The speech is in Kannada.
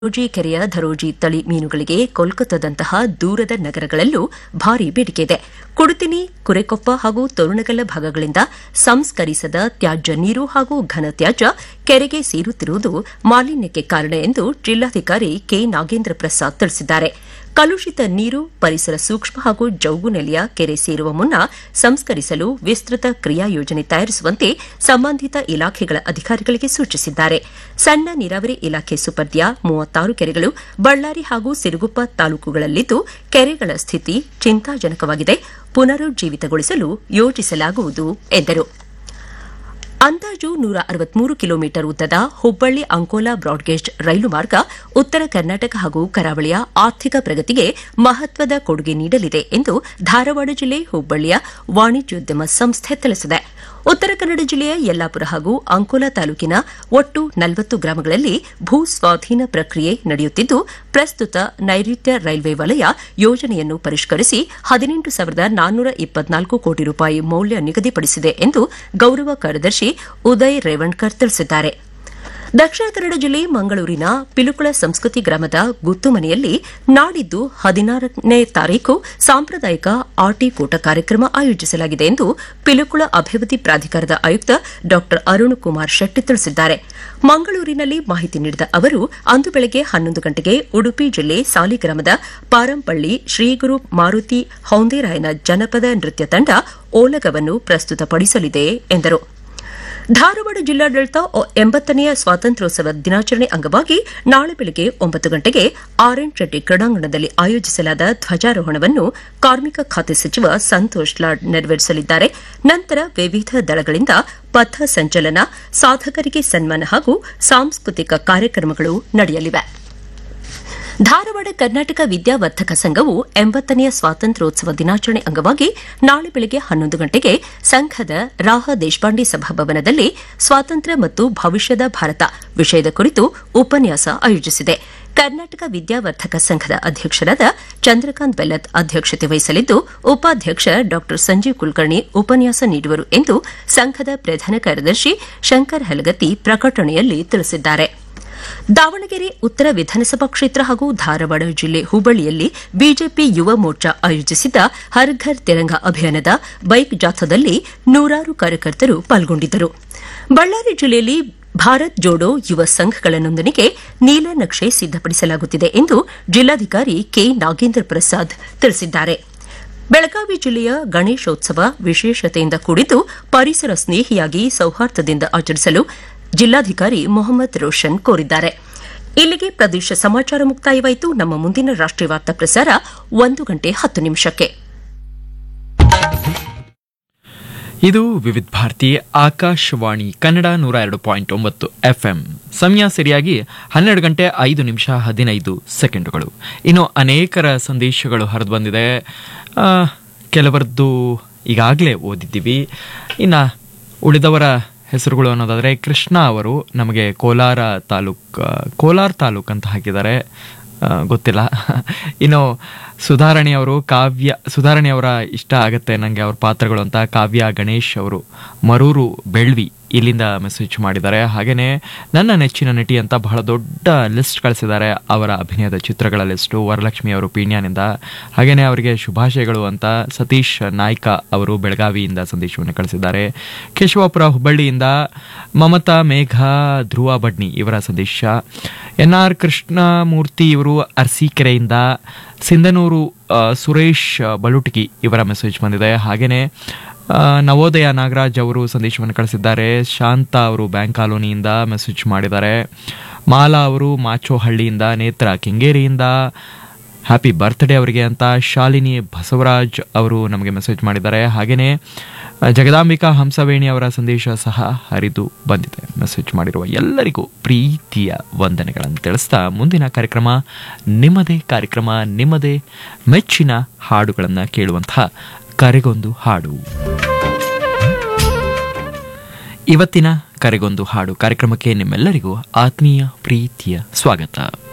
ಧರೋಜಿ ಕೆರೆಯ ಧರೋಜಿ ತಳಿ ಮೀನುಗಳಿಗೆ ಕೋಲ್ಕತ್ತಾದಂತಹ ದೂರದ ನಗರಗಳಲ್ಲೂ ಭಾರಿ ಬೇಡಿಕೆ ಇದೆ ಕುಡುತಿನಿ ಕುರೆಕೊಪ್ಪ ಹಾಗೂ ತೋರಣಗಲ್ಲ ಭಾಗಗಳಿಂದ ಸಂಸ್ಕರಿಸದ ತ್ಯಾಜ್ಯ ನೀರು ಹಾಗೂ ಘನ ತ್ಯಾಜ್ಯ ಕೆರೆಗೆ ಸೇರುತ್ತಿರುವುದು ಮಾಲಿನ್ಯಕ್ಕೆ ಕಾರಣ ಎಂದು ಜಿಲ್ಲಾಧಿಕಾರಿ ಕೆ ನಾಗೇಂದ್ರ ಪ್ರಸಾದ್ ತಿಳಿಸಿದ್ದಾರೆ ಕಲುಷಿತ ನೀರು ಪರಿಸರ ಸೂಕ್ಷ್ಮ ಹಾಗೂ ಜೌಗು ನೆಲೆಯ ಕೆರೆ ಸೇರುವ ಮುನ್ನ ಸಂಸ್ಕರಿಸಲು ವಿಸ್ತೃತ ಕ್ರಿಯಾ ಯೋಜನೆ ತಯಾರಿಸುವಂತೆ ಸಂಬಂಧಿತ ಇಲಾಖೆಗಳ ಅಧಿಕಾರಿಗಳಿಗೆ ಸೂಚಿಸಿದ್ದಾರೆ ಸಣ್ಣ ನೀರಾವರಿ ಇಲಾಖೆ ಸುಪರ್ದಿಯ ಮೂವತ್ತಾರು ಕೆರೆಗಳು ಬಳ್ಳಾರಿ ಹಾಗೂ ಸಿರುಗುಪ್ಪ ತಾಲೂಕುಗಳಲ್ಲಿದ್ದು ಕೆರೆಗಳ ಸ್ಥಿತಿ ಚಿಂತಾಜನಕವಾಗಿದೆ ಪುನರುಜ್ಜೀವಿತಗೊಳಿಸಲು ಯೋಜಿಸಲಾಗುವುದು ಎಂದರು ಅಂದಾಜು ನೂರ ಅರವತ್ಮೂರು ಕಿಲೋಮೀಟರ್ ಉದ್ದದ ಹುಬ್ಬಳ್ಳಿ ಅಂಕೋಲಾ ಬ್ರಾಡ್ಗೇಜ್ ರೈಲು ಮಾರ್ಗ ಉತ್ತರ ಕರ್ನಾಟಕ ಹಾಗೂ ಕರಾವಳಿಯ ಆರ್ಥಿಕ ಪ್ರಗತಿಗೆ ಮಹತ್ವದ ಕೊಡುಗೆ ನೀಡಲಿದೆ ಎಂದು ಧಾರವಾಡ ಜಿಲ್ಲೆ ಹುಬ್ಬಳ್ಳಿಯ ವಾಣಿಜ್ಯೋದ್ಯಮ ಸಂಸ್ಥೆ ತಿಳಿಸಿದೆ ಉತ್ತರ ಕನ್ನಡ ಜಿಲ್ಲೆಯ ಯಲ್ಲಾಪುರ ಹಾಗೂ ಅಂಕೋಲಾ ತಾಲೂಕಿನ ಒಟ್ಟು ನಲವತ್ತು ಗ್ರಾಮಗಳಲ್ಲಿ ಭೂ ಸ್ವಾಧೀನ ಪ್ರಕ್ರಿಯೆ ನಡೆಯುತ್ತಿದ್ದು ಪ್ರಸ್ತುತ ನೈಋತ್ಯ ರೈಲ್ವೆ ವಲಯ ಯೋಜನೆಯನ್ನು ಪರಿಷ್ಕರಿಸಿ ಹದಿನೆಂಟು ಸಾವಿರದ ನಾನ್ನೂರ ಇಪ್ಪತ್ನಾಲ್ಕು ಕೋಟಿ ರೂಪಾಯಿ ಮೌಲ್ಯ ನಿಗದಿಪಡಿಸಿದೆ ಎಂದು ಗೌರವ ಕಾರ್ಯದರ್ಶಿ ಉದಯ್ ರೇವಣ್ಕರ್ ತಿಳಿಸಿದ್ದಾರೆ ದಕ್ಷಿಣ ಕನ್ನಡ ಜಿಲ್ಲೆ ಮಂಗಳೂರಿನ ಪಿಲುಕುಳ ಸಂಸ್ಕೃತಿ ಗ್ರಾಮದ ಗುತ್ತುಮನೆಯಲ್ಲಿ ನಾಡಿದ್ದು ಹದಿನಾರನೇ ತಾರೀಕು ಸಾಂಪ್ರದಾಯಿಕ ಆಟಿಕೂಟ ಕಾರ್ಯಕ್ರಮ ಆಯೋಜಿಸಲಾಗಿದೆ ಎಂದು ಪಿಲುಕುಳ ಅಭಿವೃದ್ಧಿ ಪ್ರಾಧಿಕಾರದ ಆಯುಕ್ತ ಡಾ ಅರುಣ್ ಕುಮಾರ್ ಶೆಟ್ಟಿ ತಿಳಿಸಿದ್ದಾರೆ ಮಂಗಳೂರಿನಲ್ಲಿ ಮಾಹಿತಿ ನೀಡಿದ ಅವರು ಅಂದು ಬೆಳಗ್ಗೆ ಹನ್ನೊಂದು ಗಂಟೆಗೆ ಉಡುಪಿ ಜಿಲ್ಲೆ ಸಾಲಿಗ್ರಾಮದ ಪಾರಂಪಳ್ಳಿ ಶ್ರೀಗುರು ಮಾರುತಿ ಹೌಂದೇರಾಯನ ಜನಪದ ನೃತ್ಯ ತಂಡ ಓಲಗವನ್ನು ಪ್ರಸ್ತುತಪಡಿಸಲಿದೆ ಎಂದರು ಧಾರವಾಡ ಜಿಲ್ಲಾಡಳಿತ ಎಂಬತ್ತನೆಯ ಸ್ವಾತಂತ್ರ್ಯೋತ್ಸವ ದಿನಾಚರಣೆ ಅಂಗವಾಗಿ ನಾಳೆ ಬೆಳಗ್ಗೆ ಒಂಬತ್ತು ಗಂಟೆಗೆ ಆರ್ಎನ್ ಶೆಟ್ಟಿ ಕ್ರೀಡಾಂಗಣದಲ್ಲಿ ಆಯೋಜಿಸಲಾದ ಧ್ವಜಾರೋಹಣವನ್ನು ಕಾರ್ಮಿಕ ಖಾತೆ ಸಚಿವ ಸಂತೋಷ್ ಲಾಡ್ ನೆರವೇರಿಸಲಿದ್ದಾರೆ ನಂತರ ವಿವಿಧ ದಳಗಳಿಂದ ಪಥ ಸಂಚಲನ ಸಾಧಕರಿಗೆ ಸನ್ಮಾನ ಹಾಗೂ ಸಾಂಸ್ಕೃತಿಕ ಕಾರ್ಯಕ್ರಮಗಳು ನಡೆಯಲಿವೆ ಧಾರವಾಡ ಕರ್ನಾಟಕ ವಿದ್ಯಾವರ್ಧಕ ಸಂಘವು ಎಂಬತ್ತನೆಯ ಸ್ವಾತಂತ್ರ್ಯೋತ್ಸವ ದಿನಾಚರಣೆ ಅಂಗವಾಗಿ ನಾಳೆ ಬೆಳಗ್ಗೆ ಹನ್ನೊಂದು ಗಂಟೆಗೆ ಸಂಘದ ರಾಹ ದೇಶಪಾಂಡೆ ಸಭಾಭವನದಲ್ಲಿ ಸ್ವಾತಂತ್ರ್ಯ ಮತ್ತು ಭವಿಷ್ಯದ ಭಾರತ ವಿಷಯದ ಕುರಿತು ಉಪನ್ಯಾಸ ಆಯೋಜಿಸಿದೆ ಕರ್ನಾಟಕ ವಿದ್ಯಾವರ್ಧಕ ಸಂಘದ ಅಧ್ಯಕ್ಷರಾದ ಚಂದ್ರಕಾಂತ್ ಬೆಲ್ಲತ್ ಅಧ್ಯಕ್ಷತೆ ವಹಿಸಲಿದ್ದು ಉಪಾಧ್ಯಕ್ಷ ಡಾ ಸಂಜೀವ್ ಕುಲಕರ್ಣಿ ಉಪನ್ಯಾಸ ನೀಡುವರು ಎಂದು ಸಂಘದ ಪ್ರಧಾನ ಕಾರ್ಯದರ್ಶಿ ಶಂಕರ್ ಹಲಗತ್ತಿ ಪ್ರಕಟಣೆಯಲ್ಲಿ ತಿಳಿಸಿದ್ದಾರೆ ದಾವಣಗೆರೆ ಉತ್ತರ ವಿಧಾನಸಭಾ ಕ್ಷೇತ್ರ ಹಾಗೂ ಧಾರವಾಡ ಜಿಲ್ಲೆ ಹುಬ್ಬಳ್ಳಿಯಲ್ಲಿ ಬಿಜೆಪಿ ಯುವ ಮೋರ್ಚಾ ಆಯೋಜಿಸಿದ್ದ ಹರ್ ಘರ್ ತಿರಂಗ ಅಭಿಯಾನದ ಬೈಕ್ ಜಾಥಾದಲ್ಲಿ ನೂರಾರು ಕಾರ್ಯಕರ್ತರು ಪಾಲ್ಗೊಂಡಿದ್ದರು ಬಳ್ಳಾರಿ ಜಿಲ್ಲೆಯಲ್ಲಿ ಭಾರತ್ ಜೋಡೋ ಯುವ ಸಂಘಗಳ ನೋಂದಣಿಗೆ ನೀಲನಕ್ಷೆ ಸಿದ್ದಪಡಿಸಲಾಗುತ್ತಿದೆ ಎಂದು ಜಿಲ್ಲಾಧಿಕಾರಿ ಕೆ ನಾಗೇಂದ್ರ ಪ್ರಸಾದ್ ತಿಳಿಸಿದ್ದಾರೆ ಬೆಳಗಾವಿ ಜಿಲ್ಲೆಯ ಗಣೇಶೋತ್ಸವ ವಿಶೇಷತೆಯಿಂದ ಕೂಡಿದ್ದು ಪರಿಸರ ಸ್ನೇಹಿಯಾಗಿ ಸೌಹಾರ್ದದಿಂದ ಆಚರಿಸಲು ಜಿಲ್ಲಾಧಿಕಾರಿ ಮೊಹಮ್ಮದ್ ರೋಷನ್ ಕೋರಿದ್ದಾರೆ ಇಲ್ಲಿಗೆ ಪ್ರದೇಶ ಸಮಾಚಾರ ಮುಕ್ತಾಯವಾಯಿತು ನಮ್ಮ ಮುಂದಿನ ರಾಷ್ಟೀಯ ವಾರ್ತಾ ಪ್ರಸಾರ ಒಂದು ಗಂಟೆ ಹತ್ತು ನಿಮಿಷಕ್ಕೆ ಇದು ವಿವಿಧ ಭಾರತಿ ಆಕಾಶವಾಣಿ ಕನ್ನಡ ನೂರ ಎರಡು ಪಾಯಿಂಟ್ ಒಂಬತ್ತು ಎಫ್ಎಂ ಸಮಯ ಸರಿಯಾಗಿ ಹನ್ನೆರಡು ಗಂಟೆ ಐದು ನಿಮಿಷ ಹದಿನೈದು ಸೆಕೆಂಡುಗಳು ಇನ್ನು ಅನೇಕರ ಸಂದೇಶಗಳು ಹರಿದು ಬಂದಿದೆ ಆ, ಕೆಲವರದ್ದು ಈಗಾಗಲೇ ಓದಿದ್ದೀವಿ ಇನ್ನು ಉಳಿದವರ ಹೆಸರುಗಳು ಅನ್ನೋದಾದರೆ ಕೃಷ್ಣ ಅವರು ನಮಗೆ ಕೋಲಾರ ತಾಲೂಕ್ ಕೋಲಾರ ತಾಲೂಕ್ ಅಂತ ಹಾಕಿದ್ದಾರೆ ಆ, ಗೊತ್ತಿಲ್ಲ ಇನ್ನು ಸುಧಾರಣೆ ಅವರು ಕಾವ್ಯ ಸುಧಾರಣೆ ಅವರ ಇಷ್ಟ ಆಗತ್ತೆ ನನಗೆ ಅವ್ರ ಪಾತ್ರಗಳು ಅಂತ ಕಾವ್ಯ ಗಣೇಶ್ ಅವರು ಮರೂರು ಬೆಳ್ವಿ ಇಲ್ಲಿಂದ ಮೆಸೇಜ್ ಮಾಡಿದ್ದಾರೆ ಹಾಗೆಯೇ ನನ್ನ ನೆಚ್ಚಿನ ನಟಿ ಅಂತ ಬಹಳ ದೊಡ್ಡ ಲಿಸ್ಟ್ ಕಳಿಸಿದ್ದಾರೆ ಅವರ ಅಭಿನಯದ ಚಿತ್ರಗಳ ಲಿಸ್ಟು ವರಲಕ್ಷ್ಮಿ ಅವರು ಪೀಣ್ಯನಿಂದ ಹಾಗೆಯೇ ಅವರಿಗೆ ಶುಭಾಶಯಗಳು ಅಂತ ಸತೀಶ್ ನಾಯ್ಕ ಅವರು ಬೆಳಗಾವಿಯಿಂದ ಸಂದೇಶವನ್ನು ಕಳಿಸಿದ್ದಾರೆ ಕೇಶವಾಪುರ ಹುಬ್ಬಳ್ಳಿಯಿಂದ ಮಮತಾ ಮೇಘ ಧ್ರುವ ಬಡ್ನಿ ಇವರ ಸಂದೇಶ ಎನ್ ಆರ್ ಕೃಷ್ಣಮೂರ್ತಿ ಇವರು ಅರಸೀಕೆರೆಯಿಂದ ಸಿಂಧನೂರು ಆ, ಸುರೇಶ್ ಬಲುಟಗಿ ಇವರ ಮೆಸೇಜ್ ಬಂದಿದೆ ಹಾಗೆಯೇ ಆ, ನವೋದಯ ನಾಗರಾಜ್ ಅವರು ಸಂದೇಶವನ್ನು ಕಳಿಸಿದ್ದಾರೆ ಶಾಂತ ಅವರು ಬ್ಯಾಂಕ್ ಕಾಲೋನಿಯಿಂದ ಮೆಸೇಜ್ ಮಾಡಿದ್ದಾರೆ ಮಾಲಾ ಅವರು ಮಾಚೋಹಳ್ಳಿಯಿಂದ ನೇತ್ರ ಕೆಂಗೇರಿಯಿಂದ ಹ್ಯಾಪಿ ಬರ್ತ್ಡೇ ಅವರಿಗೆ ಅಂತ ಶಾಲಿನಿ ಬಸವರಾಜ್ ಅವರು ನಮಗೆ ಮೆಸೇಜ್ ಮಾಡಿದ್ದಾರೆ ಹಾಗೆಯೇ ಆ, ಜಗದಾಂಬಿಕಾ ಹಂಸವೇಣಿ ಅವರ ಸಂದೇಶ ಸಹ ಹರಿದು ಬಂದಿದೆ ಮೆಸೇಜ್ ಮಾಡಿರುವ ಎಲ್ಲರಿಗೂ ಪ್ರೀತಿಯ ವಂದನೆಗಳನ್ನು ತಿಳಿಸ್ತಾ ಮುಂದಿನ ಕಾರ್ಯಕ್ರಮ ನಿಮ್ಮದೇ ಕಾರ್ಯಕ್ರಮ ನಿಮ್ಮದೇ ಮೆಚ್ಚಿನ ಹಾಡುಗಳನ್ನು ಕೇಳುವಂತಹ ಕರೆಗೊಂದು ಹಾಡು ಇವತ್ತಿನ ಕರೆಗೊಂದು ಹಾಡು ಕಾರ್ಯಕ್ರಮಕ್ಕೆ ನಿಮ್ಮೆಲ್ಲರಿಗೂ ಆತ್ಮೀಯ ಪ್ರೀತಿಯ ಸ್ವಾಗತ